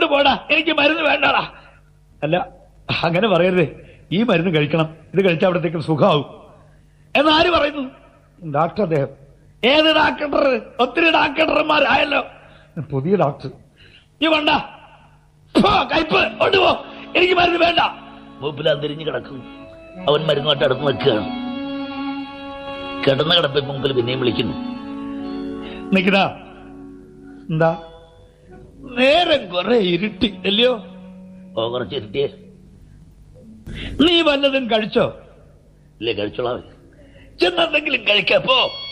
പോടാ എനിക്ക് മരുന്ന് വേണ്ടടാ അല്ല അങ്ങനെ പറയരുത് ഈ മരുന്ന് കഴിക്കണം ഇത് കഴിച്ച അവിടത്തേക്കും സുഖമാവും എന്നാര് പറയുന്നു ഡാക്ടർ അദ്ദേഹം ഏത് ഡാക്ടർ ഒത്തിരി ഡാക്ടർമാരായല്ലോ പുതിയ ഡോക്ടർ ഈ വേണ്ട ഫോ, കയ്പ് കൊണ്ടുപോ എനിക്ക് മരുന്ന് വേണ്ട മൂപ്പിലാൻ തിരിഞ്ഞു കിടക്കുന്നു അവൻ മരുന്നുമായിട്ട് അടുത്ത് നിൽക്കുകയാണ് കിടന്ന കിടപ്പിൽ മുമ്പിൽ പിന്നെയും വിളിക്കുന്നു നിക്കടാ എന്താ നേരം കുറെ ഇരുട്ടി അല്ലയോ ഓ കുറച്ച് ഇരുട്ടിയേ നീ വല്ലതും കഴിച്ചോ ഇല്ലേ കഴിച്ചോളാം ചെന്നെന്തെങ്കിലും കഴിക്കപ്പോ